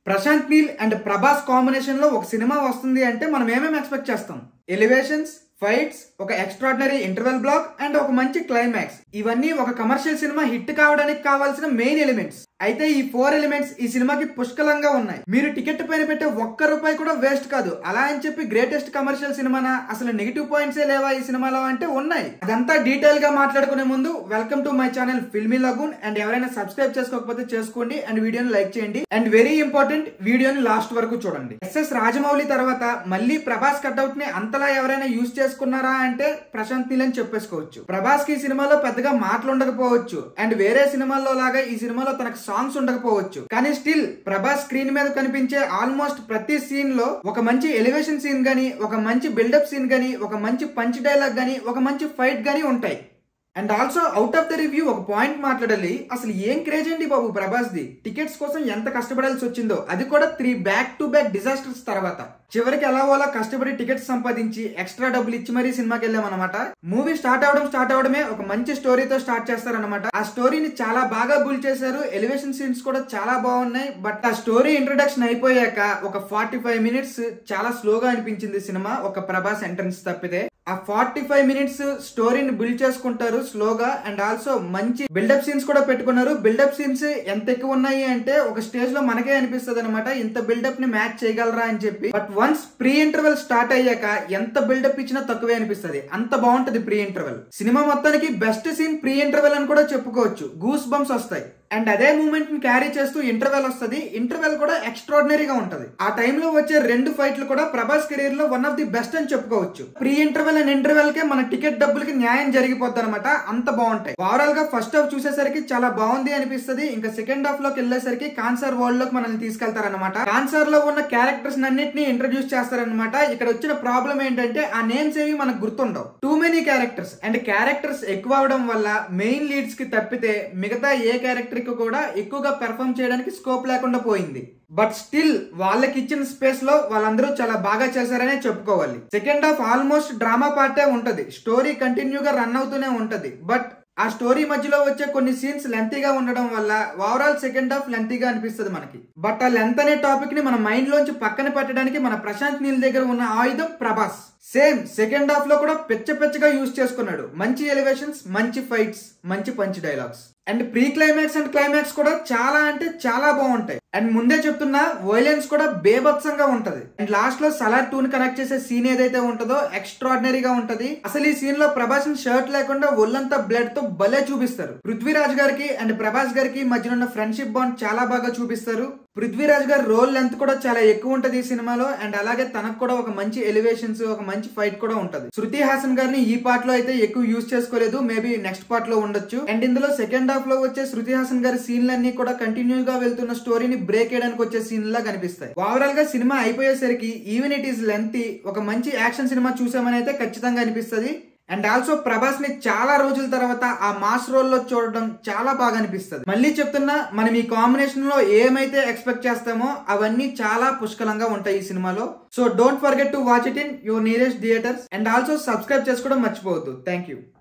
Prashanth Neel and Prabhas combination లో ఒక సినిమా వస్తుంది అంటే మనం ఏమేమి ఎక్స్పెక్ట్ చేస్తాం ఎలివేషన్స్ ఫైట్స్ ఒక ఎక్స్ట్రాడినరీ ఇంటర్వెల్ బ్లాక్ అండ్ ఒక మంచి క్లైమాక్స్ ఇవన్నీ ఒక కమర్షియల్ సినిమా హిట్ కావడానికి కావాల్సిన మెయిన్ ఎలిమెంట్స్ అయితే ఈ ఫోర్ ఎలిమెంట్స్ ఈ సినిమాకి పుష్కలంగా ఉన్నాయి మీరు టికెట్ పైన పెట్టే ఒక్క రూపాయి కూడా వేస్ట్ కాదు అలా అని చెప్పి గ్రేటెస్ట్ కమర్షియల్ సినిమానా అసలు నెగిటివ్ పాయింట్స్ లేవా ఈ సినిమాలో అంటే ఉన్నాయి అదంతా డీటెయిల్ గా మాట్లాడుకునే ముందు welcome to my channel filmy lagoon and ఎవరైనా సబ్స్క్రైబ్ చేసుకోకపోతే చేసుకోండి అండ్ వీడియోని లైక్ చేయండి అండ్ వెరీ ఇంపార్టెంట్ వీడియోని లాస్ట్ వరకు చూడండి ఎస్ఎస్ రాజమౌళి తర్వాత మళ్ళీ ప్రభాస్ కట్అవుట్ ని అంతలా ఎవరైనా యూజ్ చేసుకున్నారా అంటే ప్రశాంత్ నీల్ అని చెప్పేసుకోవచ్చు ప్రభాస్ కి ఈ సినిమాలో పెద్దగా మాటలు ఉండకపోవచ్చు అండ్ వేరే సినిమాల్లో లాగా ఈ సినిమాలో తనకు సాంగ్స్ ఉండకపోవచ్చు కానీ స్టిల్ ప్రభాస్ స్క్రీన్ మీద కనిపించే ఆల్మోస్ట్ ప్రతి సీన్ లో ఒక మంచి ఎలివేషన్ సీన్ గానీ ఒక మంచి బిల్డప్ సీన్ గానీ ఒక మంచి పంచ్ డైలాగ్ గానీ ఒక మంచి ఫైట్ గానీ ఉంటాయి and also out of the review ఒక పాయింట్ మాట్లాడాలి అసలు ఏం క్రేజ్ అండి బాబు ప్రభాస్ ది టికెట్స్ కోసం ఎంత కష్టపడాల్సి వచ్చిందో అది కూడా three back to back disasters తర్వాత చివరికి ఎలా వాళ్ళ కష్టపడి టికెట్స్ సంపాదించి ఎక్స్ట్రా డబ్బులు ఇచ్చి మరీ సినిమాకి వెళ్ళామన్నమాట మూవీ స్టార్ట్ అవడం స్టార్ట్ అవడమే ఒక మంచి స్టోరీతో స్టార్ట్ చేస్తారనమాట ఆ స్టోరీని చాలా బాగా బుల్ చేశారు ఎలివేషన్ సీన్స్ కూడా చాలా బాగున్నాయి బట్ ఆ స్టోరీ ఇంట్రొడక్షన్ అయిపోయాక ఒక ఫార్టీ ఫైవ్ మినిట్స్ చాలా స్లోగా అనిపించింది సినిమా ఒక ప్రభాస్ ఎంట్రన్స్ తప్పితే ఆ ఫార్టీ ఫైవ్ మినిట్స్ స్టోరీని బిల్డ్ చేసుకుంటారు స్లోగా అండ్ ఆల్సో మంచి బిల్డప్ సీన్స్ కూడా పెట్టుకున్నారు బిల్డప్ సీన్స్ ఎంత ఎక్కువ ఉన్నాయి అంటే ఒక స్టేజ్ లో మనకే అనిపిస్తుంది అనమాట ఇంత బిల్డప్ ని మ్యాచ్ చేయగలరా అని చెప్పి but once pre interval start అయ్యాక ఎంత బిల్డప్ ఇచ్చినా తక్కువే అనిపిస్తుంది అంత బాగుంటది ప్రీ ఇంటర్వెల్ సినిమా మొత్తానికి బెస్ట్ సీన్ ప్రీ ఇంటర్వెల్ అని కూడా చెప్పుకోవచ్చు గూస్ బంప్స్ వస్తాయి అండ్ అదే మూమెంట్ ని క్యారీ చేస్తూ ఇంటర్వెల్ వస్తుంది ఇంటర్వెల్ కూడా ఎక్స్ట్రాడినరీగా ఉంటది ఆ టైంలో వచ్చే రెండు ఫైట్లు కూడా ప్రభాస్ కెరీర్ లో వన్ ఆఫ్ ది బెస్ట్ అని చెప్పుకోవచ్చు ప్రీ ఇంటర్వెల్ అండ్ ఇంటర్వెల్ కే మన టికెట్ డబ్బులకి న్యాయం జరిగిపోద్ది అనమాట అంత బాగుంటాయి ఓవరాల్ గా ఫస్ట్ హాఫ్ చూసేసరికి చాలా బాగుంది అనిపిస్తుంది ఇంకా సెకండ్ హాఫ్ లోకి వెళ్ళేసరికి కాన్సర్ వరల్డ్ లోకి మనల్ని తీసుకెళ్తారనమాట కాన్సర్ లో ఉన్న క్యారెక్టర్స్ అన్నింటినీ ఇంట్రడ్యూస్ చేస్తారనమాట ఇక్కడ వచ్చిన ప్రాబ్లం ఏంటంటే ఆ నేమ్స్ ఏవి మనకు గుర్తుండవు too many characters and characters ఎక్కువ అవడం వల్ల మెయిన్ లీడ్స్ కి తప్పితే మిగతా ఏ క్యారెక్టర్ కి కూడా ఎక్కువగా పెర్ఫామ్ చేయడానికి స్కోప్ లేకుండా పోయింది బట్ స్టిల్ వాళ్ళకి ఇచ్చిన స్పేస్ లో వాళ్ళందరూ చాలా బాగా చేశారనే చెప్పుకోవాలి సెకండ్ హాఫ్ ఆల్మోస్ట్ డ్రామా పార్టే ఉంటది స్టోరీ కంటిన్యూగా రన్ అవుతూనే ఉంటది బట్ ఆ స్టోరీ మధ్యలో వచ్చే కొన్ని సీన్స్ లెంతీగా ఉండడం వల్ల ఓవరాల్ సెకండ్ హాఫ్ లెంతీగా అనిపిస్తుంది మనకి బట్ ఆ లెంత్ అనే టాపిక్ ని మన మైండ్ లోంచి పక్కన పెట్టడానికి మన ప్రశాంత్ నీల్ దగ్గర ఉన్న ఆయుధం ప్రభాస్ సేమ్ సెకండ్ హాఫ్ లో కూడా పెచ్చ పెచ్చగా యూజ్ చేసుకున్నాడు మంచి ఎలివేషన్స్ మంచి ఫైట్స్ మంచి punch dialogues and pre climax and climax కూడా చాలా అంటే చాలా బాగుంటాయి అండ్ ముందే చెప్తున్నా వైలెన్స్ కూడా బేభత్సంగా ఉంటది అండ్ లాస్ట్ లో సలార్ టూ ని కనెక్ట్ చేసే సీన్ ఏదైతే ఉంటుందో ఎక్స్ట్రాడినరీగా ఉంటది అసలు ఈ సీన్ లో ప్రభాస్ షర్ట్ లేకుండా ఒళ్ళంతా బ్లడ్ తో భలే చూపిస్తారు పృథ్వీరాజ్ గారికి అండ్ ప్రభాస్ గారికి మధ్య ఉన్న ఫ్రెండ్షిప్ బాండ్ చాలా బాగా చూపిస్తారు పృథ్వీరాజ్ గారి రోల్ లెంత్ కూడా చాలా ఎక్కువ ఉంటది ఈ సినిమాలో అండ్ అలాగే తనకు కూడా ఒక మంచి ఎలివేషన్స్ ఒక మంచి ఫైట్ కూడా ఉంటది శృతి హాసన్ గారిని ఈ పార్ట్ లో అయితే ఎక్కువ యూజ్ చేసుకోలేదు మేబీ నెక్స్ట్ పార్ట్ లో ఉండొచ్చు అండ్ ఇందులో సెకండ్ హాఫ్ లో వచ్చే శృతి హాసన్ గారి సీన్లన్నీ కూడా కంటిన్యూ గా వెళ్తున్న స్టోరీని బ్రేక్ చేయడానికి వచ్చే సీన్ లా కనిపిస్తాయి ఓవరాల్ గా సినిమా అయిపోయేసరికి ఈవెన్ ఇట్ ఈస్ లెంత్ ఒక మంచి యాక్షన్ సినిమా చూసామని అయితే ఖచ్చితంగా అనిపిస్తుంది అండ్ ఆల్సో ప్రభాస్ ని చాలా రోజుల తర్వాత ఆ మాస్ రోల్ లో చూడడం చాలా బాగా అనిపిస్తుంది మళ్ళీ చెప్తున్నా మనం ఈ కాంబినేషన్ లో ఏమైతే ఎక్స్పెక్ట్ చేస్తామో అవన్నీ చాలా పుష్కలంగా ఉంటాయి ఈ సినిమాలో so don't forget to watch it in your nearest theatres and also subscribe చేసుకోవడం మర్చిపోవద్దు థ్యాంక్ యూ